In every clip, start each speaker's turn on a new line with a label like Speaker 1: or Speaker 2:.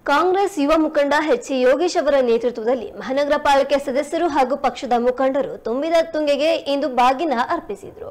Speaker 1: ಕಾಂಗ್ರೆಸ್ ಯುವ ಮುಖಂಡ H C Yogesh ಅವರ ನೇತೃತ್ವದಲ್ಲಿ ಮಹಾನಗರ ಪಾಲಿಕೆ ಸದಸ್ಯರು ಹಾಗೂ ಪಕ್ಷದ ಮುಖಂಡರು ತುಂಬಿದ ತುಂಗೆಗೆ ಇಂದು ಬಾಗಿನ ಅರ್ಪಿಸಿದರು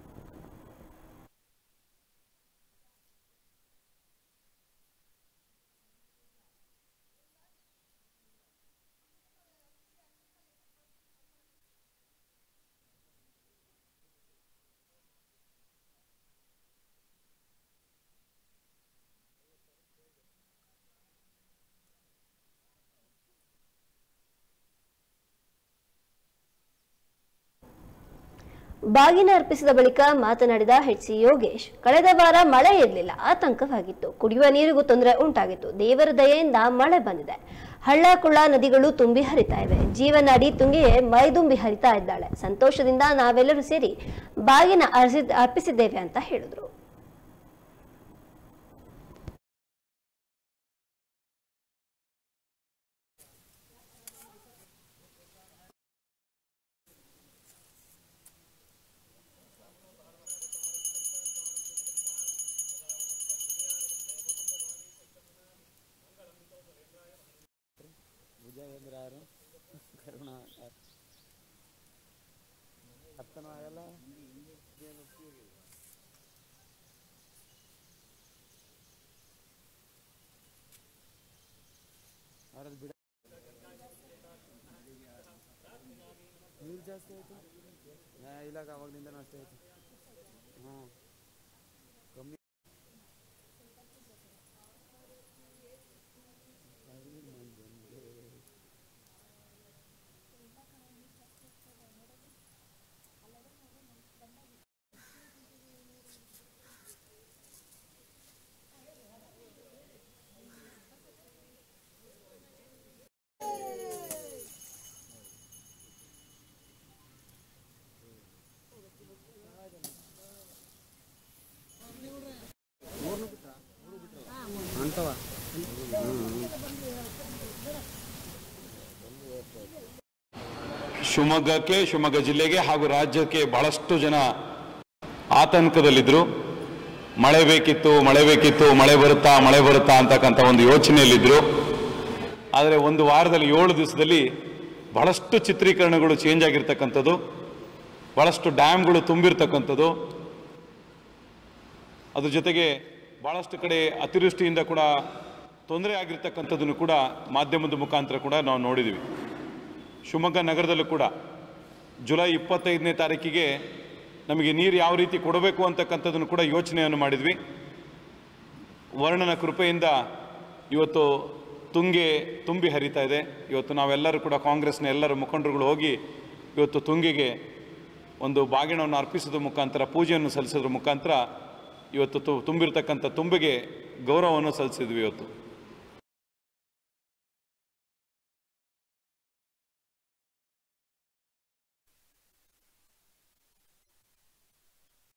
Speaker 1: ಬಾಗಿನ ಅರ್ಪಿಸಿದ ಬಳಿಕ ಮಾತನಾಡಿದ ಎಚ್ ಸಿ ಯೋಗೇಶ್ ಕಳೆದ ವಾರ ಮಳೆ ಇರಲಿಲ್ಲ ಆತಂಕವಾಗಿತ್ತು ಕುಡಿಯುವ ನೀರಿಗೂ ತೊಂದರೆ ಉಂಟಾಗಿತ್ತು ದೇವರ ದಯೆಯಿಂದ ಮಳೆ ಬಂದಿದೆ ಹಳ್ಳ ಕುಳ್ಳ ನದಿಗಳು ತುಂಬಿ ಹರಿತಾ ಇವೆ ಜೀವನಾಡಿ ತುಂಗೆಯೇ ಮೈದುಂಬಿ ಹರಿತಾ ಇದ್ದಾಳೆ ಸಂತೋಷದಿಂದ ನಾವೆಲ್ಲರೂ ಸೇರಿ ಬಾಗಿನ ಅರ್ಸಿ- ಅರ್ಪಿಸಿದ್ದೇವೆ ಅಂತ ಹೇಳಿದ್ರು
Speaker 2: ವಿಜಯೇಂದ್ರ ಯಾರು ಕರುಣ ಯಾರು ಅರ್ಥನೂ ಆಗಲ್ಲ ಅವ್ರದ್ದು ಬಿಡ ನೀರು ಜಾಸ್ತಿ ಆಯಿತು ಇಲ್ಲ ಅವಾಗಲಿಂದ ಅಷ್ಟೇ ಆಯಿತು ಹ್ಞೂ ಕಮ್ಮಿ ಅಂತವ
Speaker 3: ಶಿವಮೊಗ್ಗಕ್ಕೆ ಶಿವಮೊಗ್ಗ ಜಿಲ್ಲೆಗೆ ಹಾಗೂ ರಾಜ್ಯಕ್ಕೆ ಬಹಳಷ್ಟು ಜನ ಆತಂಕದಲ್ಲಿದ್ದರು ಮಳೆ ಬೇಕಿತ್ತು ಮಳೆ ಬೇಕಿತ್ತು ಮಳೆ ಬರುತ್ತಾ ಮಳೆ ಬರುತ್ತಾ ಅಂತಕ್ಕಂಥ ಒಂದು ಯೋಚನೆಯಲ್ಲಿದ್ದರು ಆದರೆ ಒಂದು ವಾರದಲ್ಲಿ ಏಳು ದಿವಸದಲ್ಲಿ ಬಹಳಷ್ಟು ಚಿತ್ರೀಕರಣಗಳು ಚೇಂಜ್ ಆಗಿರ್ತಕ್ಕಂಥದ್ದು ಬಹಳಷ್ಟು ಡ್ಯಾಮ್ಗಳು ತುಂಬಿರ್ತಕ್ಕಂಥದ್ದು ಅದ್ರ ಜೊತೆಗೆ ಭಾಳಷ್ಟು ಕಡೆ ಅತಿವೃಷ್ಟಿಯಿಂದ ಕೂಡ ತೊಂದರೆ ಆಗಿರ್ತಕ್ಕಂಥದ್ದನ್ನು ಕೂಡ ಮಾಧ್ಯಮದ ಮುಖಾಂತರ ಕೂಡ ನಾವು ನೋಡಿದ್ದೀವಿ ಶಿವಮೊಗ್ಗ ನಗರದಲ್ಲೂ ಕೂಡ ಜುಲೈ ಇಪ್ಪತ್ತೈದನೇ ತಾರೀಕಿಗೆ ನಮಗೆ ನೀರು ಯಾವ ರೀತಿ ಕೊಡಬೇಕು ಅಂತಕ್ಕಂಥದ್ದನ್ನು ಕೂಡ ಯೋಚನೆಯನ್ನು ಮಾಡಿದ್ವಿ ವರ್ಣನ ಕೃಪೆಯಿಂದ ಇವತ್ತು ತುಂಗೆ ತುಂಬಿ ಹರಿತಾ ಇದೆ ಇವತ್ತು ನಾವೆಲ್ಲರೂ ಕೂಡ ಕಾಂಗ್ರೆಸ್ನ ಎಲ್ಲರ ಮುಖಂಡರುಗಳು ಹೋಗಿ ಇವತ್ತು ತುಂಗೆಗೆ ಒಂದು ಬಾಗಿಣವನ್ನು ಅರ್ಪಿಸೋದ್ರ ಮುಖಾಂತರ ಪೂಜೆಯನ್ನು ಸಲ್ಲಿಸೋದ್ರ ಮುಖಾಂತರ ಇವತ್ತು ತು ತುಂಬಿರ್ತಕ್ಕಂಥ ತುಂಬಿಗೆ ಗೌರವವನ್ನು ಸಲ್ಲಿಸಿದ್ವಿ ಇವತ್ತು